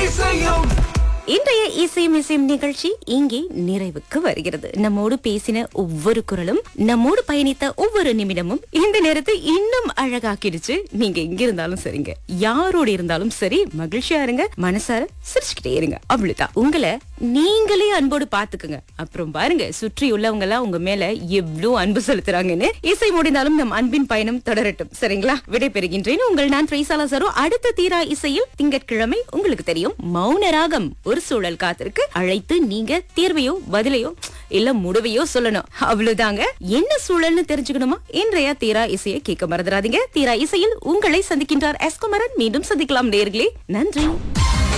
இசையும் இன்றைய இசையும் இசையும் நிகழ்ச்சி இங்கே நிறைவுக்கு வருகிறது நம்மோடு பேசின ஒவ்வொரு குரலும் நம்மோடு பயணித்த ஒவ்வொரு நிமிடமும் இந்த நேரத்தை இன்னும் அழகாக்கிடுச்சு நீங்க எங்க இருந்தாலும் சரிங்க யாரோடு இருந்தாலும் சரி மகிழ்ச்சியா இருங்க மனசார சிரிச்சுக்கிட்டே இருங்க அவ்வளவுதான் உங்களை நீங்களே அன்போடு பாத்துக்குங்க அப்புறம் பாருங்க சுற்றி உள்ளவங்க எல்லாம் உங்க மேல எவ்வளவு அன்பு செலுத்துறாங்கன்னு இசை முடிந்தாலும் நம் அன்பின் பயணம் தொடரட்டும் சரிங்களா விடை பெறுகின்றேன் உங்கள் நான் ட்ரைசாலா சரோ அடுத்த தீரா இசையில் திங்கட்கிழமை உங்களுக்கு தெரியும் மௌன ராகம் ஒரு சூழல் காத்திருக்கு அழைத்து நீங்க தீர்வையோ பதிலையோ இல்ல முடிவையோ சொல்லணும் அவ்வளவுதாங்க என்ன சூழல்னு தெரிஞ்சுக்கணுமா இன்றைய தீரா இசையை கேட்க மறந்துடாதீங்க தீரா இசையில் உங்களை சந்திக்கின்றார் எஸ் குமரன் மீண்டும் சந்திக்கலாம் நேர்களே நன்றி